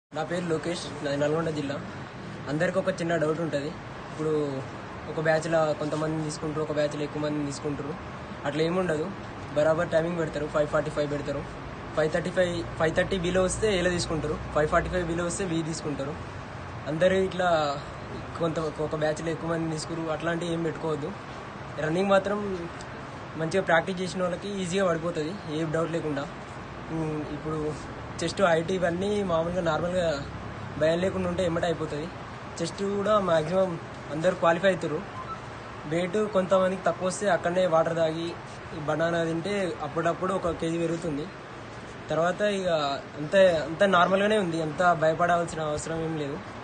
నా పేరు లోకేష్ నాది నల్గొండ జిల్లా అందరికి ఒక చిన్న డౌట్ ఉంటుంది ఇప్పుడు ఒక బ్యాచ్లో కొంతమంది తీసుకుంటారు ఒక బ్యాచ్లో ఎక్కువ మంది తీసుకుంటారు అట్లా ఏముండదు బరాబర్ టైమింగ్ పెడతారు ఫైవ్ ఫార్టీ ఫైవ్ పెడతారు five thirty five five thirty below వస్తే ఏలో తీసుకుంటారు ఫైవ్ ఫార్టీ ఫైవ్ బిలో వస్తే వీ తీసుకుంటారు అందరూ ఇట్లా కొంత ఒక బ్యాచ్లో ఎక్కువ మంది తీసుకురు అట్లాంటివి ఏం పెట్టుకోవద్దు రన్నింగ్ మాత్రం మంచిగా ప్రాక్టీస్ చేసిన వాళ్ళకి ఈజీగా పడిపోతుంది ఏ డౌట్ లేకుండా ఉమ్, ఇప్పుడు చెస్ట్ హైట్ ఇవన్నీ మామూలుగా నార్మల్గా భయం లేకుండా ఉంటే ఎమ్మట అయిపోతుంది చెస్ట్ కూడా మాక్సిమం అందరు క్వాలిఫై అవుతారు వెయిట్ కొంతమందికి తక్కువ వస్తే అక్కడనే వాటర్ తాగి ఈ బనానా తింటే అప్పుడప్పుడు ఒక కేజీ పెరుగుతుంది తర్వాత ఇక అంత అంత నార్మల్గానే ఉంది అంత భయపడాల్సిన అవసరం ఏం లేదు